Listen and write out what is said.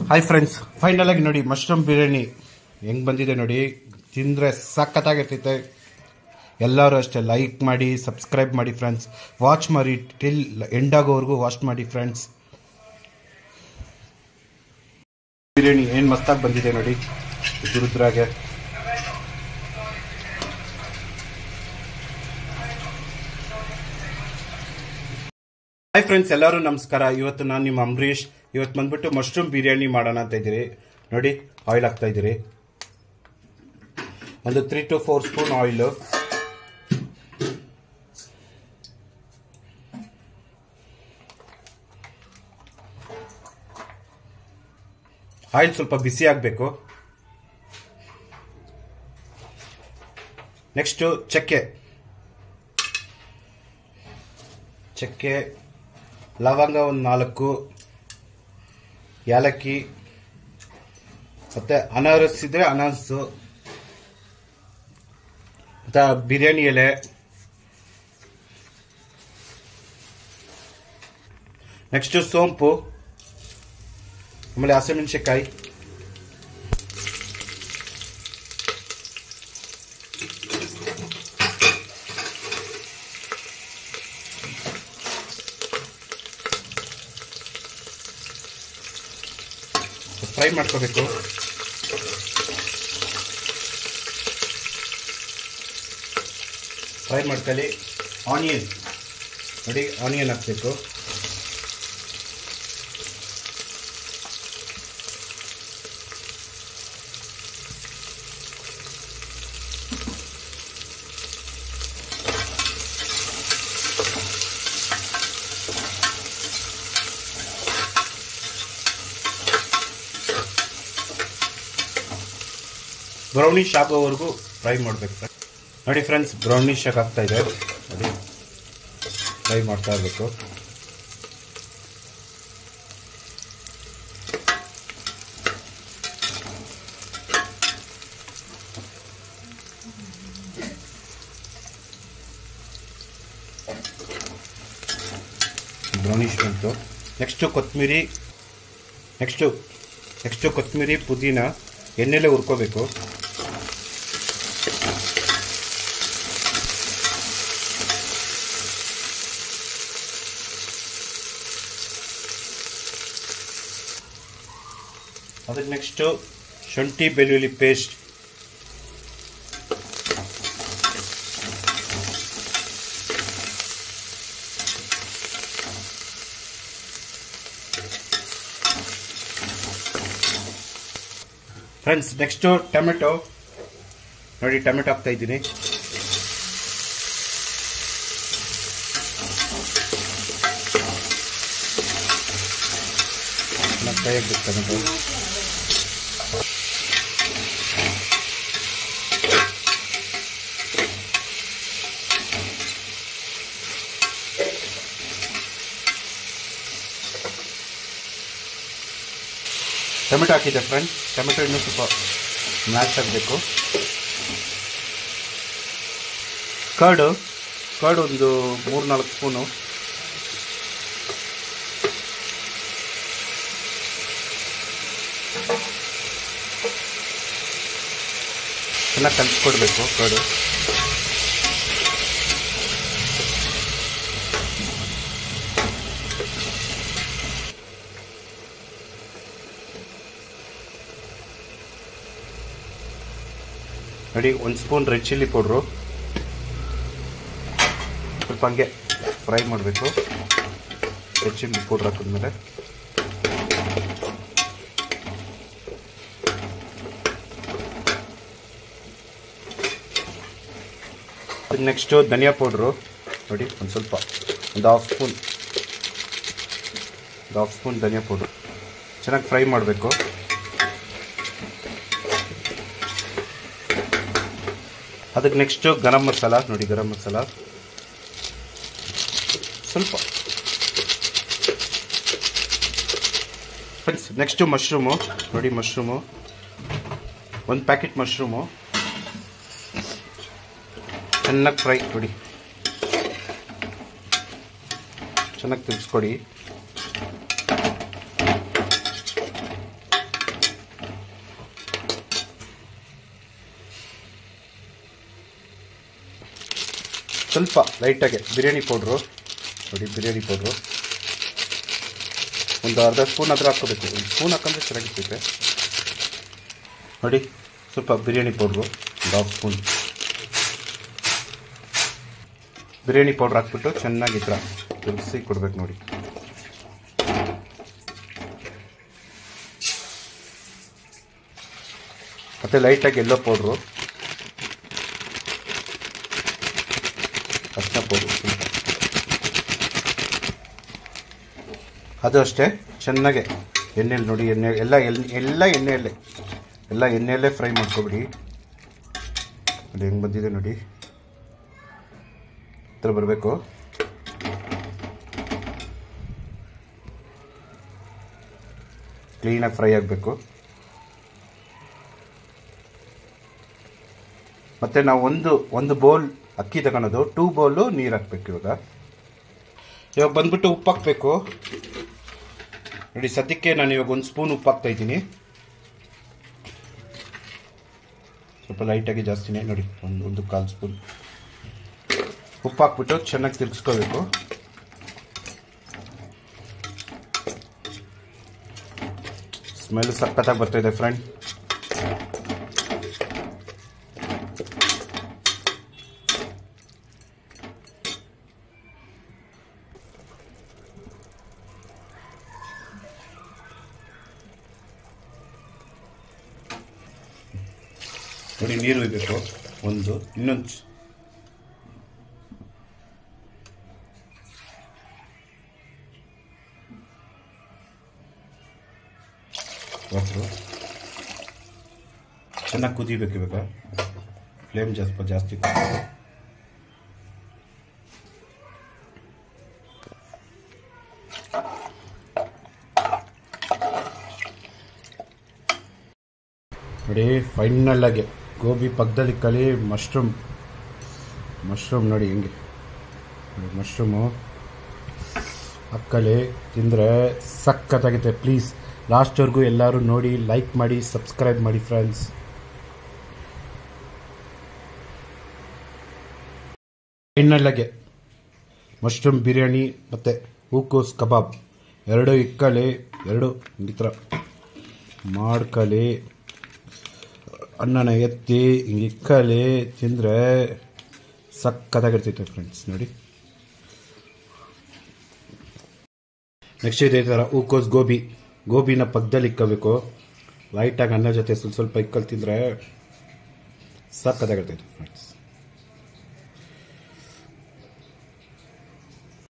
Hi friends final ಆಗಿ ನೋಡಿ mushroom biryani ಹೆಂಗ್ ಬಂದಿದೆ ನೋಡಿ ತಿಂದರೆ ಸಖತ್ತಾಗಿರ್ತೈತೆ ಎಲ್ಲರೂ ಅಷ್ಟೇ ಲೈಕ್ ಮಾಡಿ ಸಬ್ಸ್ಕ್ರೈಬ್ ಮಾಡಿ ಫ್ರೆಂಡ್ಸ್ ವಾಚ್ ಮಾಡಿ ಟಿಲ್ ಎಂಡ್ ಆಗೋವರೆಗೂ ವಾಚ್ ಮಾಡಿ ಫ್ರೆಂಡ್ಸ್ ಬಿರಿಯಾನಿ ಏನು ಮಸ್ತಾಗಿ ಬಂದಿದೆ ನೋಡಿ ರುದ್ರಾಗೆ ಹಾಯ್ ಫ್ರೆಂಡ್ಸ್ ಎಲ್ಲರೂ ನಮಸ್ಕಾರ ಇವತ್ತು ನಾನು ನಿಮ್ಮ ಅಂಬರೀಷ್ ಇವತ್ತು ಬಂದ್ಬಿಟ್ಟು ಮಶ್ರೂಮ್ ಬಿರಿಯಾನಿ ಮಾಡೋಣ ಅಂತ ಇದ್ದೀರಿ ನೋಡಿ ಆಯಿಲ್ ಹಾಕ್ತಾ ಇದ್ದೀರಿ ಒಂದು three two four spoon oil oil ಸ್ವಲ್ಪ ಬಿಸಿ ಆಗಬೇಕು ನೆಕ್ಸ್ಟು ಚಕ್ಕೆ ಚಕ್ಕೆ ಲವಂಗ ಒಂದು ನಾಲ್ಕು ಏಲಕ್ಕಿ ಮತ್ತು ಅನಾರಸ್ ಇದ್ರೆ ಅನಾರಸ್ಸು ಮತ್ತು ಬಿರಿಯಾನಿ ಎಲೆ ನೆಕ್ಸ್ಟು ಸೋಂಪು ಆಮೇಲೆ ಹಸಿಮೆಣಸಿನ್ಕಾಯಿ ಫ್ರೈ ಮಾಡ್ಕೋಬೇಕು ಫ್ರೈ ಮಾಡ್ಕೊಳ್ಳಿ ಆನಿಯನ್ ನೋಡಿ ಆನಿಯನ್ ಹಾಕಬೇಕು ಬ್ರೌನಿಶ್ ಆಗೋವರೆಗೂ ಫ್ರೈ ಮಾಡಬೇಕು ನೋಡಿ ಫ್ರೆಂಡ್ಸ್ ಬ್ರೌನಿಶ್ ಆಗಿ ಆಗ್ತಾ ಇದೆ ನೋಡಿ ಫ್ರೈ ಮಾಡ್ತಾ ಇರಬೇಕು ಬ್ರೌನಿಶ್ ಬಂತು ನೆಕ್ಸ್ಟು ಕೊತ್ತಂಬರಿ ನೆಕ್ಸ್ಟು ನೆಕ್ಸ್ಟು ಕೊತ್ತಂಬರಿ ಪುದೀನ ಎಣ್ಣೆಲೆ ಹುರ್ಕೋಬೇಕು ಅದಕ್ಕೆ ನೆಕ್ಸ್ಟು ಶುಂಠಿ ಬೆಳ್ಳುಳ್ಳಿ ಪೇಸ್ಟ್ ಫ್ರೆಂಡ್ಸ್ ನೆಕ್ಸ್ಟು ಟೊಮೆಟೊ ನೋಡಿ ಟೊಮೆಟೊ ಹಾಕ್ತಾ ಇದ್ದೀನಿ ಫ್ರೈ ಆಗಬೇಕು ಟೊಮೆಟೊ ಟೊಮೆಟೊ ಹಾಕಿದೆ ಫ್ರೆಂಡ್ ಟೊಮೆಟೊ ಇನ್ನೂ ಸ್ವಲ್ಪ ಮ್ಯಾಶ್ ಆಗಬೇಕು ಕರ್ಡು ಕರ್ಡ್ ಒಂದು ಮೂರು ನಾಲ್ಕು ಸ್ಪೂನು ಚೆನ್ನಾಗಿ ಕಲಿಸ್ಕೊಡ್ಬೇಕು ಕರ್ಡು ನೋಡಿ ಒಂದು ಸ್ಪೂನ್ ರೆಡ್ ಚಿಲ್ಲಿ ಪೌಡ್ರು ಸ್ವಲ್ಪ ಹಂಗೆ ಫ್ರೈ ಮಾಡಬೇಕು ರೆಡ್ ಚಿಲ್ಲಿ ಪೌಡ್ರ್ ಹಾಕಿದ್ಮೇಲೆ ನೆಕ್ಸ್ಟು ಧನಿಯಾ ಪೌಡ್ರು ನೋಡಿ ಒಂದು ಸ್ವಲ್ಪ ಒಂದು ಹಾಫ್ ಸ್ಪೂನ್ ಒಂದು ಹಾಫ್ ಸ್ಪೂನ್ ಧನಿಯಾ ಪೌಡ್ರು ಚೆನ್ನಾಗಿ ಫ್ರೈ ಮಾಡಬೇಕು ಅದಕ್ಕೆ ನೆಕ್ಸ್ಟು ಗರಂ ಮಸಾಲ ನೋಡಿ ಗರಂ ಮಸಾಲ ಸ್ವಲ್ಪ ಫ್ರೆಂಡ್ಸ್ ನೆಕ್ಸ್ಟು ಮಶ್ರೂಮು ನೋಡಿ ಮಶ್ರೂಮು ಒಂದು ಪ್ಯಾಕೆಟ್ ಮಶ್ರೂಮು ಚೆನ್ನಾಗಿ ಫ್ರೈ ನೋಡಿ ಚೆನ್ನಾಗಿ ತಿರ್ಸ್ಕೊಡಿ ಸ್ವಲ್ಪ ಲೈಟಾಗೆ ಬಿರಿಯಾನಿ ಪೌಡ್ರು ನೋಡಿ ಬಿರಿಯಾನಿ ಪೌಡ್ರು ಒಂದು ಅರ್ಧ ಸ್ಪೂನ್ ಆದರೂ ಹಾಕ್ಕೋಬೇಕು ಒಂದು ಸ್ಪೂನ್ ಹಾಕೊಂಡ್ರೆ ಚೆನ್ನಾಗಿರ್ತೈತೆ ನೋಡಿ ಸ್ವಲ್ಪ ಬಿರಿಯಾನಿ ಪೌಡ್ರು ಒಂದು ಹಾಫ್ ಸ್ಪೂನ್ ಬಿರಿಯಾನಿ ಪೌಡ್ರ್ ಹಾಕ್ಬಿಟ್ಟು ಚೆನ್ನಾಗಿ ಈ ಥರ ತಿರುಗಿಸಿ ಕೊಡ್ಬೇಕು ನೋಡಿ ಮತ್ತು ಲೈಟಾಗಿ ಎಲ್ಲೋ ಪೌಡ್ರು ಅರ್ಶಿನ ಪೌಡ್ರು ಸ್ವಲ್ಪ ಅದು ಅಷ್ಟೇ ಚೆನ್ನಾಗೆ ಎಣ್ಣೆಲಿ ನೋಡಿ ಎಣ್ಣೆ ಎಲ್ಲ ಎಣ್ಣೆ ಎಲ್ಲ ಎಣ್ಣೆಯಲ್ಲೇ ಎಲ್ಲ ಎಣ್ಣೆಯಲ್ಲೇ ಫ್ರೈ ಮಾಡ್ಕೊಬಿಡಿ ನೋಡಿ ಹೆಂಗೆ ಬಂದಿದೆ ನೋಡಿ ಈ ಥರ ಬರಬೇಕು ಕ್ಲೀನಾಗಿ ಫ್ರೈ ಆಗಬೇಕು ಮತ್ತು ನಾವು ಒಂದು ಒಂದು ಬೌಲ್ ಅಕ್ಕಿ ತಗೊಳೋದು ಟೂ ಬೌಲು ನೀರು ಹಾಕ್ಬೇಕು ಇವಾಗ ಇವಾಗ ಬಂದ್ಬಿಟ್ಟು ಉಪ್ಪು ಹಾಕಬೇಕು ನೋಡಿ ಸದ್ಯಕ್ಕೆ ನಾನು ಇವಾಗ ಒಂದು ಸ್ಪೂನ್ ಉಪ್ಪು ಹಾಕ್ತಾ ಇದ್ದೀನಿ ಸ್ವಲ್ಪ ಲೈಟಾಗಿ ಜಾಸ್ತಿನೇ ನೋಡಿ ಒಂದು ಒಂದು ಕಾಲು ಸ್ಪೂನ್ ಉಪ್ಪು ಹಾಕ್ಬಿಟ್ಟು ಚೆನ್ನಾಗಿ ತಿರ್ಗಿಸ್ಕೋಬೇಕು ಸ್ಮೆಲ್ ಸಖತ್ತಾಗಿ ಬರ್ತಾಯಿದೆ ಫ್ರೆಂಡ್ ನೋಡಿ ನೀರು ಇರಬೇಕು ಒಂದು ಇನ್ನೊಂದು ಚ- ವಾಟ್ರು ಚೆನ್ನಾಗಿ ಕುದಿಬೇಕು ಇವಾಗ ಫ್ಲೇಮ್ ಜಾಸ್ತಿ ಜಾಸ್ತಿ ಕುದಿಬೇಕು. ನೋಡಿ ಫೈನಲ್ ಆಗಿ ಗೋಬಿ ಪಕ್ಕದಲ್ಲಿ ಕಲಿ ಮಶ್ರೂಮ್ ಮಶ್ರೂಮ್ ನೋಡಿ ಹೆಂಗೆ ನೋಡಿ ಮಶ್ರೂಮು ಅಕ್ಕಲಿ ತಿಂದರೆ ಸಖತ್ತಾಗುತ್ತೆ ಪ್ಲೀಸ್ ಲಾಸ್ಟ್ವರೆಗೂ ಎಲ್ಲರೂ ನೋಡಿ ಲೈಕ್ ಮಾಡಿ ಸಬ್ಸ್ಕ್ರೈಬ್ ಮಾಡಿ ಫ್ರೆಂಡ್ಸ್ ಫೈನಲ್ ಆಗಿ ಮಶ್ರೂಮ್ ಬಿರಿಯಾನಿ ಮತ್ತು ಹೂಕೋಸ್ ಕಬಾಬ್ ಎರಡು ಇಕ್ಕಲಿ ಎರಡು ಈ ಥರ ಮಾಡ್ಕಲಿ ಅನ್ನನ ಎತ್ತಿ ಹಿಂಗೆ ಇಕ್ಕಲಿ ತಿಂದರೆ ಸಕ್ಕತ್ತಾಗಿರ್ತೈತೆ ಫ್ರೆಂಡ್ಸ್ ನೋಡಿ ನೆಕ್ಸ್ಟ್ ಇದೇ ಥರ ಹೂಕೋಸ್ ಗೋಬಿ ಗೋಬಿನ ಪಕ್ಕದಲ್ಲಿ ಇಕ್ಕಬೇಕು ಲೈಟಾಗಿ ಅನ್ನ ಜೊತೆ ಸ್ವಲ್ಪ ಸ್ವಲ್ಪ ಇಕ್ಕಲ್ ತಿಂದರೆ ಸಕ್ಕತ್ತಾಗಿರ್ತೈತೆ ಫ್ರೆಂಡ್ಸ್